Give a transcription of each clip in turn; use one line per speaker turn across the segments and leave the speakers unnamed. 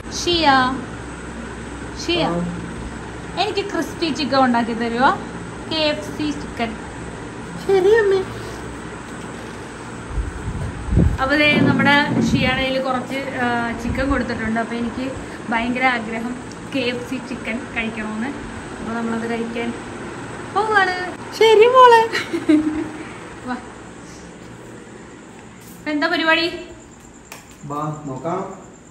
ഷിയ ഷിയ എനിക്ക് crispy chicken ഉണ്ടാക്കി തരുമോ കെ എഫ് സി ചിക്കൻ
ശരി അമ്മേ
അപ്പോൾ ദേ നമ്മുടെ ഷിയാടയിൽ കുറച്ച് ചിക്കൻ കൊടുത്തിട്ടുണ്ട് അപ്പോൾ എനിക്ക് ഭയങ്കര ആഗ്രഹം കെ എഫ് സി ചിക്കൻ കഴിക്കണമെന്ന് അപ്പോൾ നമ്മളത് കഴിക്കാൻ പോവാണ്
ശരി മോളെ
വാ അപ്പൊ എന്താ പരിപാടി
വാ നോക്കാം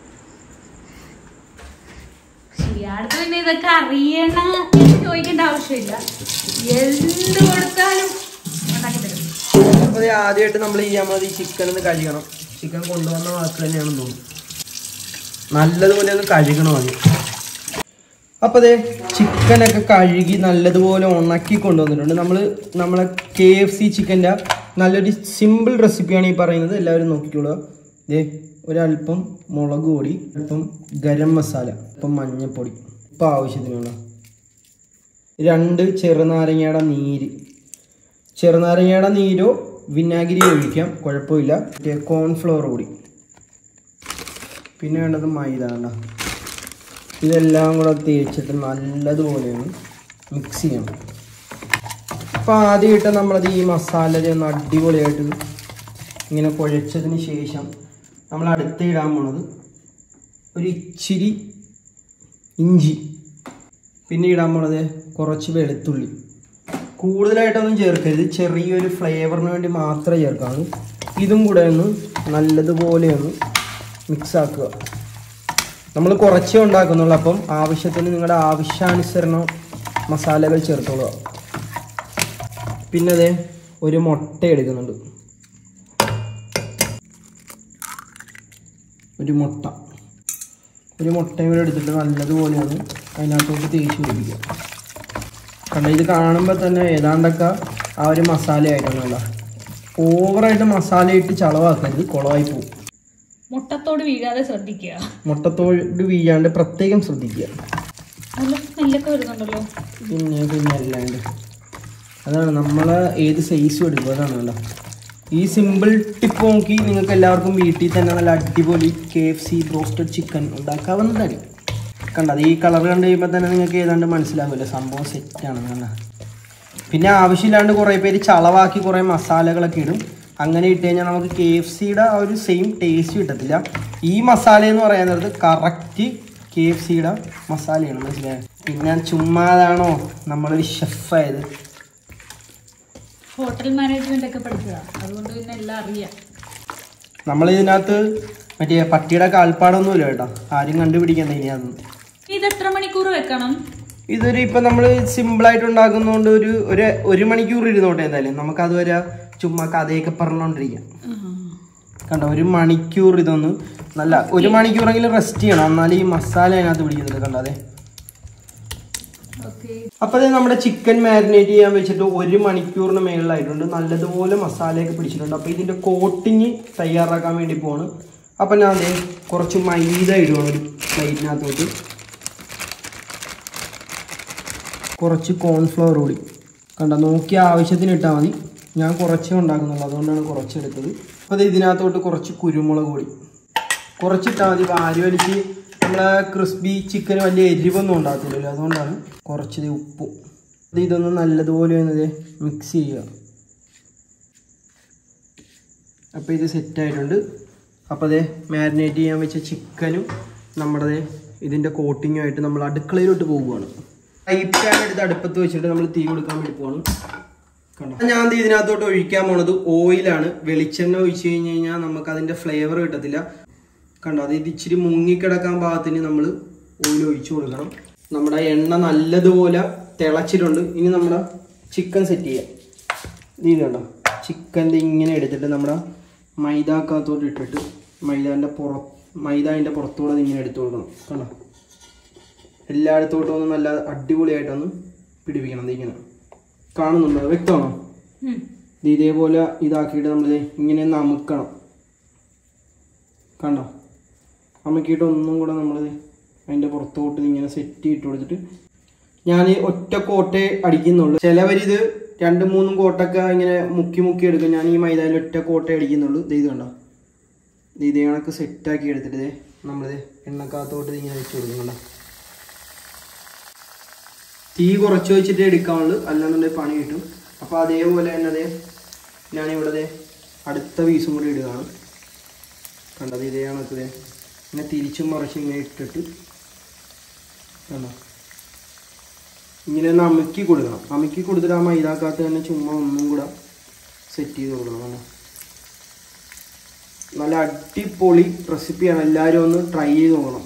ഷിയാടുത്ത് പിന്നെ ഇതൊക്കെ അറിയണ എന്ന് ചോദിക്കേണ്ട ആവശ്യമില്ല എന്ത് കൊടുത്താലും ഉണ്ടാക്കി തരും
അപ്പോൾ ഇത് ആദ്യമായിട്ട് നമ്മൾ ചെയ്യാൻ മതി ഈ ചിക്കൻ ഒന്ന് കഴുകണം ചിക്കൻ കൊണ്ടുവന്ന വാക്ക് തന്നെയാണെന്ന് തോന്നുന്നു നല്ലതുപോലെ ഒന്ന് കഴുകണം മതി അപ്പോൾ അതെ ചിക്കനൊക്കെ കഴുകി നല്ലതുപോലെ ഉണക്കി കൊണ്ടുവന്നിട്ടുണ്ട് നമ്മൾ നമ്മളെ കെ എഫ് സി ചിക്കൻ്റെ നല്ലൊരു സിമ്പിൾ റെസിപ്പിയാണ് ഈ പറയുന്നത് എല്ലാവരും നോക്കിക്കോളുക ദേ ഒരല്പം മുളക് പൊടി അല്പം ഗരം മസാല അല്പം മഞ്ഞൾപ്പൊടി ഇപ്പം ആവശ്യത്തിനുള്ള രണ്ട് ചെറുനാരങ്ങയുടെ നീര് ചെറുനാരങ്ങയുടെ നീരോ വിനാഗിരി ഒഴിക്കാം കുഴപ്പമില്ല മറ്റേ കോൺഫ്ലവർ കൂടി പിന്നെ വേണ്ടത് മൈദ കണ്ട ഇതെല്ലാം കൂടെ തേച്ചിട്ട് നല്ലതുപോലെ ഒന്ന് മിക്സ് ചെയ്യണം അപ്പോൾ ആദ്യമായിട്ട് നമ്മളത് ഈ മസാല ഒന്ന് അടിപൊളിയായിട്ട് ഇങ്ങനെ കുഴച്ചതിന് ശേഷം നമ്മൾ അടുത്ത് ഇടാൻ പോണത് ഒരു ഇച്ചിരി ഇഞ്ചി പിന്നെ ഇടാൻ പോണത് കുറച്ച് വെളുത്തുള്ളി കൂടുതലായിട്ടൊന്നും ചേർക്കരുത് ചെറിയൊരു ഫ്ലേവറിന് വേണ്ടി മാത്രമേ ചേർക്കാവൂ ഇതും കൂടെ ഒന്ന് നല്ലതുപോലെ ഒന്ന് മിക്സ് ആക്കുക നമ്മൾ കുറച്ചേ ഉണ്ടാക്കുന്നുള്ളൂ അപ്പം ആവശ്യത്തിന് നിങ്ങളുടെ ആവശ്യാനുസരണം മസാലകൾ ചേർത്തോളുക പിന്നെ അതെ ഒരു മുട്ട എടുക്കുന്നുണ്ട് ഒരു മുട്ട ഒരു മുട്ടയും കൂടെ എടുത്തിട്ട് നല്ലതുപോലെ ഒന്ന് അതിനകത്തോട്ട് തേച്ച് പിടിപ്പിക്കുക കണ്ട ഇത് കാണുമ്പോൾ തന്നെ ഏതാണ്ടൊക്കെ ആ ഒരു മസാല ആയിട്ടൊന്നുമല്ല ഓവറായിട്ട് മസാല ഇട്ട് ചളവാക്കരുത് കുളമായി പോകും
മുട്ടത്തോട് വീഴാതെ ശ്രദ്ധിക്കുക
മുട്ടത്തോട് വീഴാണ്ട് പ്രത്യേകം ശ്രദ്ധിക്കുക
നല്ല സ്മെല്ലൊക്കെ വരുന്നുണ്ടല്ലോ
പിന്നെ പിന്നെ അല്ലാണ്ട് അതാണ് നമ്മൾ ഏത് സൈസും എടുക്കും അതാണല്ലോ ഈ സിമ്പിൾ ടിപ്പ് നോക്കി നിങ്ങൾക്ക് എല്ലാവർക്കും വീട്ടിൽ തന്നെ നല്ല അടിപൊളി K F C broasted chicken ഉണ്ടാക്കാവുന്നതാണ് കണ്ടത് ഈ കളർ കണ്ടു കഴിയുമ്പോൾ തന്നെ നിങ്ങൾക്ക് ഏതാണ്ട് മനസ്സിലാവില്ല സംഭവം സെറ്റാണെന്ന് കണ്ട പിന്നെ ആവശ്യമില്ലാണ്ട് കുറേ പേര് ചളവാക്കി കുറേ മസാലകളൊക്കെ ഇടും അങ്ങനെ ഇട്ട് കഴിഞ്ഞാൽ നമുക്ക് കെ എഫ് സിയുടെ ആ ഒരു സെയിം ടേസ്റ്റ് കിട്ടത്തില്ല ഈ മസാല എന്ന് പറയുന്നത് കറക്റ്റ് കെ എഫ് സിയുടെ മസാലയാണ് മനസ്സിലായത് പിന്നെ ചുമ്മാതാണോ നമ്മളൊരു ഷെഫായത്
ഹോട്ടൽ മാനേജ്മെന്റ് ഒക്കെ പഠിച്ചതാ അതുകൊണ്ട് പിന്നെ എല്ലാം അറിയാം
നമ്മൾ ഇതിനകത്ത് മറ്റേ പട്ടിയുടെ കാൽപ്പാടൊന്നുമില്ല കേട്ടോ ആരും കണ്ടുപിടിക്കണ്ട ഇനി അതൊന്നും
ഇത് എത്ര മണിക്കൂർ വെക്കണം
ഇതൊരു ഇപ്പം നമ്മൾ സിമ്പിളായിട്ട് ഉണ്ടാക്കുന്നതുകൊണ്ട് ഒരു ഒരു ഒരു മണിക്കൂർ ഇരുന്നോട്ടെ എന്തായാലും നമുക്ക് അതുവരെ ചുമ്മാ കഥയൊക്കെ പറഞ്ഞുകൊണ്ടിരിക്കാം കണ്ടോ ഒരു മണിക്കൂർ ഇതൊന്ന് നല്ല ഒരു മണിക്കൂറെങ്കിലും റെസ്റ്റ് ചെയ്യണം എന്നാലും ഈ മസാല അതിനകത്ത് പിടിക്കുന്നുണ്ട് കണ്ടോ അതെ
ഓക്കെ
അപ്പോൾ നമ്മുടെ ചിക്കൻ മാരിനേറ്റ് ചെയ്യാൻ വെച്ചിട്ട് ഒരു മണിക്കൂറിന് മേളിലായിട്ടുണ്ട് നല്ലതുപോലെ മസാലയൊക്കെ പിടിച്ചിട്ടുണ്ട് അപ്പോൾ ഇതിൻ്റെ കോട്ടിങ് തയ്യാറാക്കാൻ വേണ്ടി പോവാണ് അപ്പം ഞാൻ ദേ കുറച്ച് മൈദ ഇടുവാണ് ഒരു പ്ലേറ്റിനകത്തോട്ട് കുറച്ച് കോൺഫ്ലവർ കൂടി കണ്ട നോക്കി ആവശ്യത്തിന് ഇട്ടാൽ മതി ഞാൻ കുറച്ചേ ഉണ്ടാക്കുന്നുള്ളൂ അതുകൊണ്ടാണ് കുറച്ചെടുത്തത് അപ്പോൾ അത് ഇതിനകത്തോട്ട് കുറച്ച് കുരുമുളക് പൊടി കുറച്ചിട്ടാൽ മതി വാരി വലിച്ച് നമ്മളെ ക്രിസ്പി ചിക്കന് വലിയ എരിവൊന്നും ഉണ്ടാകത്തില്ലല്ലോ അതുകൊണ്ടാണ് കുറച്ച് ഉപ്പും ഇത് ഇതൊന്ന് നല്ലതുപോലെ ഒന്ന് മിക്സ് ചെയ്യുക അപ്പോൾ ഇത് സെറ്റായിട്ടുണ്ട് അപ്പോൾ അതേ മാരിനേറ്റ് ചെയ്യാൻ വെച്ച ചിക്കനും നമ്മുടെ ദേ ഇതിൻ്റെ കോട്ടിങ്ങുമായിട്ട് നമ്മൾ അടുക്കളയിലോട്ട് പോവുകയാണ് ഫ്രൈ പാൻ എടുത്ത് അടുപ്പത്ത് വെച്ചിട്ട് നമ്മൾ തീ കൊടുക്കാൻ വേണ്ടി പോകണം കണ്ടോ ഞാൻ ദേ ഇതിനകത്തോട്ട് ഒഴിക്കാൻ പോണത് ഓയിലാണ് വെളിച്ചെണ്ണ ഒഴിച്ച് കഴിഞ്ഞ് കഴിഞ്ഞാൽ നമുക്ക് അതിൻ്റെ ഫ്ലേവർ കിട്ടത്തില്ല കണ്ടോ അത് ഇത് ഇച്ചിരി മുങ്ങിക്കിടക്കാൻ പാകത്തിന് നമ്മൾ ഓയിൽ ഒഴിച്ചു കൊടുക്കണം നമ്മുടെ എണ്ണ നല്ലതുപോലെ തിളച്ചിട്ടുണ്ട് ഇനി നമ്മുടെ ചിക്കൻ സെറ്റ് ചെയ്യാം ഇത് കണ്ടോ ചിക്കൻ ഇങ്ങനെ എടുത്തിട്ട് നമ്മുടെ മൈദാക്കകത്തോട്ട് ഇട്ടിട്ട് മൈദാൻ്റെ പുറ മൈദ അതിൻ്റെ പുറത്തൂടെ ഇത് ഇങ്ങനെ എടുത്തു കൊടുക്കണം കണ്ടോ എല്ലായിടത്തോട്ടും ഒന്ന് നല്ല അടിപൊളിയായിട്ടൊന്ന് പിടിപ്പിക്കണം ഇത് ഇങ്ങനെ കാണുന്നുണ്ടോ വ്യക്തമാണോ ഇത് ഇതേപോലെ ഇതാക്കിയിട്ട് നമ്മൾ ഇങ്ങനെ ഒന്ന് അമുക്കണം കണ്ടോ അമുക്കിയിട്ട് ഒന്നും കൂടെ നമ്മൾ അതിൻ്റെ പുറത്തോട്ട് ഇങ്ങനെ സെറ്റ് ചെയ്തിട്ട് കൊടുത്തിട്ട് ഞാൻ ഒറ്റ കോട്ടേ അടിക്കുന്നുള്ളൂ ചിലവരിത് രണ്ട് മൂന്നും കോട്ടൊക്കെ ഇങ്ങനെ മുക്കി മുക്കി എടുക്കും ഞാൻ ഈ മൈദയിൽ ഒറ്റ കോട്ടേ അടിക്കുന്നുള്ളൂ ഇത് ഇത് കണ്ടോ ഇത് ഇതേ കണക്ക് സെറ്റാക്കി എടുത്തിട്ട് ദേ നമ്മളിത് എണ്ണക്കകത്തോട്ട് ഇങ്ങനെ വെച്ച് കൊടുക്കണ്ട തീ കുറച്ച് വെച്ചിട്ട് എടുക്കാവുള്ളൂ അല്ലാന്നുണ്ടെങ്കിൽ പണി കിട്ടും അപ്പോൾ അതേപോലെ തന്നെ അതേ ഞാനിവിടെ ദേ അടുത്ത പീസും കൂടി ഇടുകയാണ് കണ്ടത് ഇതേ കണക്കതേ ഇങ്ങനെ തിരിച്ചും മറിച്ചും ഇങ്ങനെ ഇട്ടിട്ട് കണ്ടോ ഇങ്ങനെ ഒന്ന് അമുക്കി കൊടുക്കണം അമുക്കി കൊടുത്തിട്ട് ആ മൈദാക്കകത്ത് തന്നെ ചുമ്മാ ഒന്നും കൂടെ സെറ്റ് ചെയ്ത് കൊടുക്കണം കണ്ടോ നല്ല അടിപൊളി റെസിപ്പിയാണ് എല്ലാവരും ഒന്ന് ട്രൈ ചെയ്ത് നോക്കണം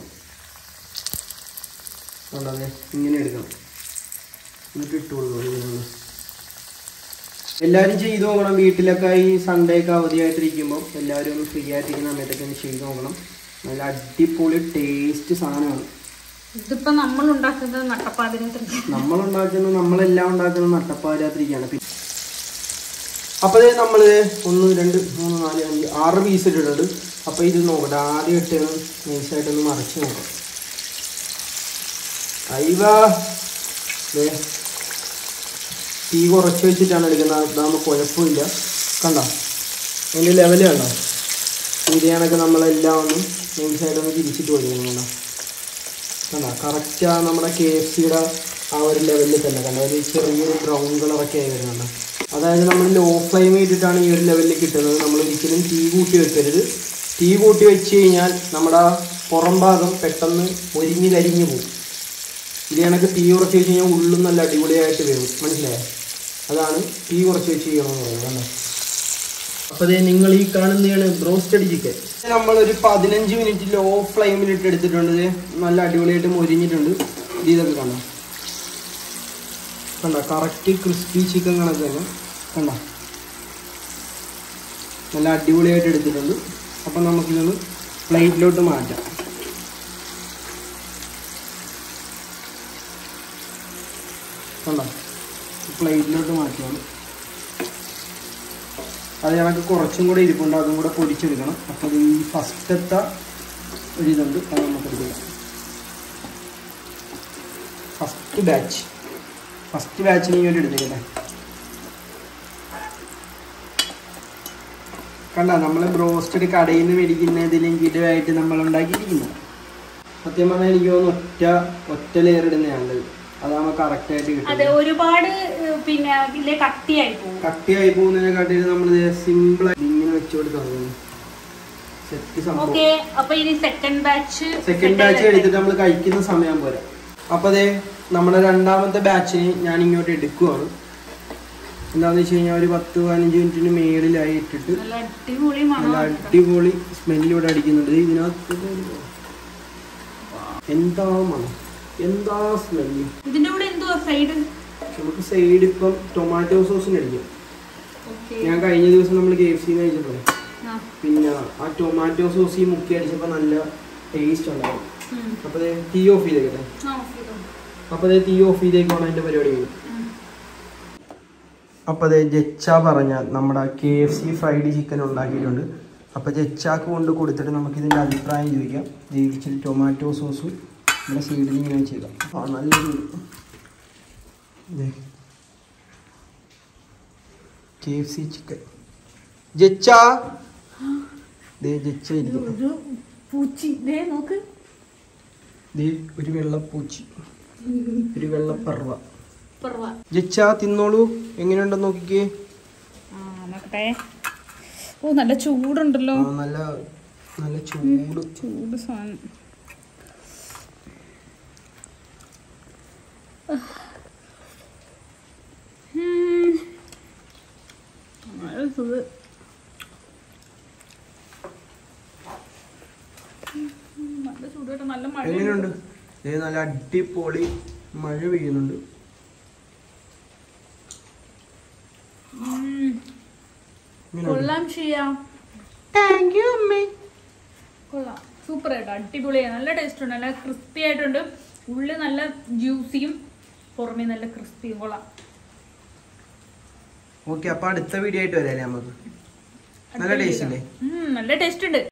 കണ്ടതെ ഇങ്ങനെ എടുക്കണം എന്നിട്ട് ഇട്ട് കൊടുക്കണം ഇങ്ങനെ. എല്ലാവരും ചെയ്ത് നോക്കണം വീട്ടിലൊക്കെ ഈ സൺഡേ ഒക്കെ അവധിയായിട്ടിരിക്കുമ്പോൾ എല്ലാവരും ഒന്ന് ഫ്രീ ആയിട്ടിരിക്കുന്ന സമയത്തൊക്കെ ഒന്ന് ചെയ്ത് നോക്കണം നല്ല അടിപൊളി ടേസ്റ്റ് സാധനമാണ്
ഇതിപ്പോ നമ്മൾ ഉണ്ടാക്കുന്നത് നട്ടപ്പാതിരത്തിൽ
നമ്മൾ ഉണ്ടാക്കുന്ന നമ്മളെല്ലാം ഉണ്ടാക്കുന്ന നട്ടപ്പാരാത്തിരിക്കുകയാണ് പിന്നെ അപ്പോൾ ഇത് നമ്മൾ ഒന്ന് രണ്ട് മൂന്ന് നാല് അഞ്ച് ആറ് പീസ് ഇട്ടിട്ടുണ്ട് അപ്പോൾ ഇത് നോക്കട്ടെ ആദ്യം ഇട്ട് നൈസായിട്ടൊന്ന് മറിച്ച് നോക്കാം അയ്വാ ദേ തീ കുറച്ച് വെച്ചിട്ടാണ് എടുക്കുന്നത് അതാകുമ്പോൾ കുഴപ്പമില്ല കണ്ടോ അതിൻ്റെ ലെവല് കണ്ടോ ഇത് കണക്ക് നമ്മളെല്ലാം ഒന്ന് നൈസായിട്ടൊന്ന് തിരിച്ചിട്ട് കൊടുക്കണം കണ്ടോ കണ്ടോ കറക്റ്റ് ആ നമ്മുടെ കെ എഫ് സിയുടെ ആ ഒരു ലെവലിൽ തന്നെ കണ്ടോ ഒരു ചെറിയൊരു ബ്രൗൺ കളറൊക്കെ ആയി വരുന്നുണ്ട് അതായത് നമ്മൾ ലോ ഫ്ലെയിം ചെയ്തിട്ടാണ് ഈ ഒരു ലെവലിൽ കിട്ടുന്നത് നമ്മൾ ഒരിക്കലും തീ കൂട്ടി വെക്കരുത് തീ കൂട്ടി വെച്ച് കഴിഞ്ഞാൽ നമ്മുടെ ആ പുറം ഭാഗം പെട്ടെന്ന് ഒരിഞ്ഞ് കരിഞ്ഞു പോകും ഇത് കണക്ക് തീ കുറച്ച് വെച്ച് കഴിഞ്ഞാൽ ഉള്ളും നല്ല അടിപൊളിയായിട്ട് വരും മനസ്സിലായോ അതാണ് തീ കുറച്ച് വെച്ച് ചെയ്യണമെന്ന് പറയുന്നത് കണ്ടോ അപ്പോൾ ദേ നിങ്ങൾ ഈ കാണുന്നതാണ് ബ്രോസ്റ്റഡ് ചിക്കൻ നമ്മളൊരു പതിനഞ്ച് മിനിറ്റ് ലോ ഫ്ലെയിമിലിട്ട് എടുത്തിട്ടുണ്ട് ദേ നല്ല അടിപൊളിയായിട്ട് മൊരിഞ്ഞിട്ടുണ്ട് ഇത് ഇതൊക്കെ കണ്ടോ കണ്ടോ കറക്റ്റ് ക്രിസ്പി ചിക്കൻ കണക്ക് തന്നെ കണ്ടോ നല്ല അടിപൊളിയായിട്ട് എടുത്തിട്ടുണ്ട് അപ്പം നമുക്കിതൊന്ന് പ്ലേറ്റിലോട്ട് മാറ്റാം കണ്ടോ പ്ലേറ്റിലോട്ട് മാറ്റിയാണ് അത് ഞങ്ങൾക്ക് കുറച്ചും കൂടെ ഇരിപ്പുണ്ട് അതും കൂടെ പൊടിച്ചെടുക്കണം അപ്പോൾ അത് ഈ ഫസ്റ്റത്തെ ഒരിതുണ്ട് അത് നമുക്ക് എടുക്കാം ഫസ്റ്റ് ബാച്ച് ഫസ്റ്റ് ബാച്ചിന് വേണ്ടി എടുത്തേക്കട്ടെ കണ്ട നമ്മൾ ബ്രോസ്റ്റഡ് കടയിൽ നിന്ന് മേടിക്കുന്നതിലും കിടുവായിട്ട് നമ്മൾ ഉണ്ടാക്കിയിരിക്കുന്നു സത്യം പറഞ്ഞാൽ എനിക്ക് തോന്നുന്നു ഒറ്റ ഒറ്റ ലെയർ ഇടുന്നതാണത് അതാകുമ്പോൾ കറക്റ്റായിട്ട് കിട്ടും
അതെ ഒരുപാട് ഏഹ്, പിന്നെ ഇതിലെ കട്ടിയായി പോകും
കട്ടിയായി പോകുന്നതിനെക്കാട്ടിൽ നമ്മൾ സിമ്പിൾ ആയിട്ട് ഇങ്ങനെ വെച്ച് കൊടുത്താൽ സെറ്റ് സംഭവം
ഓക്കെ അപ്പൊ ഇനി സെക്കൻഡ് ബാച്ച്
സെക്കൻഡ് ബാച്ച് എടുത്തിട്ട് നമ്മൾ കഴിക്കുന്ന സമയം പോരാ അപ്പൊ അതെ നമ്മുടെ രണ്ടാമത്തെ ബാച്ചിന് ഞാൻ ഇങ്ങോട്ട് എടുക്കുവാണ് എന്താന്ന് വെച്ച് കഴിഞ്ഞാൽ ഒരു പത്ത് പതിനഞ്ച് മിനിറ്റിന് മേളിലായി ഇട്ടിട്ട്
നല്ല അടിപൊളി
നല്ല
മണം
അടിപൊളി സ്മെല്ല് ഇവിടെ അടിക്കുന്നുണ്ട് ഇതിനകത്ത് എന്താ മണം എന്താ സ്മെല്ല്
ഇതിന്റെ കൂടെ എന്തുവാ സൈഡ്
നമുക്ക് സൈഡ് ഇപ്പം ടൊമാറ്റോ സോസിന് അടിക്കും
ഓക്കെ
ഞാൻ കഴിഞ്ഞ ദിവസം നമ്മൾ കെ എഫ് സി കഴിച്ചപ്പോൾ പിന്നെ ആ ടൊമാറ്റോ സോസ് ഈ മുക്കി അടിച്ചപ്പോൾ നല്ല ടേസ്റ്റ് ഉണ്ടാവും അപ്പോൾ ദേ തീ ഓഫ് ചെയ്തേക്കട്ടെ അപ്പോൾ ദേ തീ ഓഫ് ചെയ്തേക്കാണ് അതിൻ്റെ പരിപാടി കഴിഞ്ഞു അപ്പോൾ അതെ ജച്ച പറഞ്ഞ നമ്മുടെ K F C fried chicken ഉണ്ടാക്കിയിട്ടുണ്ട് അപ്പോൾ ജച്ചാക്ക് കൊണ്ട് കൊടുത്തിട്ട് നമുക്ക് ഇതിൻ്റെ അഭിപ്രായം ചോദിക്കാം ദേ ഇച്ചിരി ടൊമാറ്റോ സോസും ഇവിടെ സൈഡിൽ ഇങ്ങനെ ചെയ്താം ആ നല്ലൊരു കെ എഫ് സി ചിക്കൻ ജച്ച ദേ ജച്ച ഇരിക്കും
ഒരു പൂച്ചി ദേ നോക്ക്
ദേ ഒരു വെള്ളപ്പൂച്ചി ഒരു വെള്ളപ്പറവ
പറവ
ജച്ച തിന്നോളൂ എങ്ങനെയുണ്ടെന്ന് നോക്കിക്കേ
ആ നോക്കട്ടെ ഓ നല്ല ചൂടുണ്ടല്ലോ
ആ, നല്ല നല്ല ചൂട്
ചൂട് സാധനം ഉം. നല്ല സുഖ നല്ല ചൂട് കേട്ടോ നല്ല മഴ
എങ്ങനെയുണ്ട് ദേ നല്ല അടിപൊളി മഴ പെയ്യുന്നുണ്ട് എങ്ങനെയുണ്ട്?
കൊള്ളാം ചെയ്യാം
താങ്ക് യു അമ്മേ
കൊള്ളാം സൂപ്പർ ആയിട്ട് അടിപൊളിയാണ് നല്ല ടേസ്റ്റ് ഉണ്ട് നല്ല ക്രിസ്പി ആയിട്ടുണ്ട് ഉള്ളിൽ നല്ല ജ്യൂസിയും പുറമേ നല്ല ക്രിസ്പിയും കൊള്ളാം
ഓക്കെ അപ്പൊ അടുത്ത വീഡിയോ ആയിട്ട് വരാല്ലേ നമുക്ക് നല്ല ടേസ്റ്റ് അല്ലേ
ഉം, നല്ല ടേസ്റ്റ് ഉണ്ട്